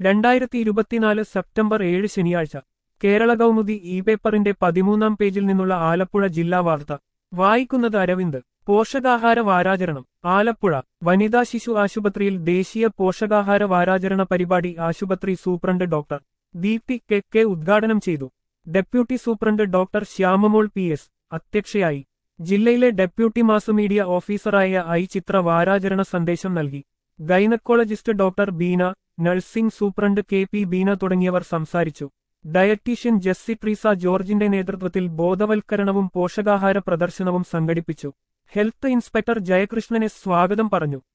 രണ്ടായിരത്തി ഇരുപത്തിനാല് സെപ്റ്റംബർ ഏഴ് ശനിയാഴ്ച കേരള കൗമുദി ഇ പേപ്പറിന്റെ പതിമൂന്നാം പേജിൽ നിന്നുള്ള ആലപ്പുഴ ജില്ലാ വാർത്ത വായിക്കുന്നത് അരവിന്ദ് പോഷകാഹാര വാരാചരണം ആലപ്പുഴ വനിതാ ശിശു ആശുപത്രിയിൽ ദേശീയ പോഷകാഹാര വാരാചരണ പരിപാടി ആശുപത്രി superintendent doctor Deepthi K K ഉദ്ഘാടനം ചെയ്തു deputy superintendent doctor Shyamamol P S അധ്യക്ഷയായി ജില്ലയിലെ ഡെപ്യൂട്ടി മാസ് മീഡിയ ഓഫീസറായ ഐ ചിത്ര വാരാചരണ സന്ദേശം നൽകി gynaecologist doctor Beena nursing superintendent K P Beena തുടങ്ങിയവർ സംസാരിച്ചു ഡയറ്റീഷ്യൻ ജസ്സി ട്രീസ ജോർജിന്റെ നേതൃത്വത്തിൽ ബോധവൽക്കരണവും പോഷകാഹാര പ്രദർശനവും സംഘടിപ്പിച്ചു ഹെൽത്ത് ഇൻസ്പെക്ടർ ജയകൃഷ്ണനെ സ്വാഗതം പറഞ്ഞു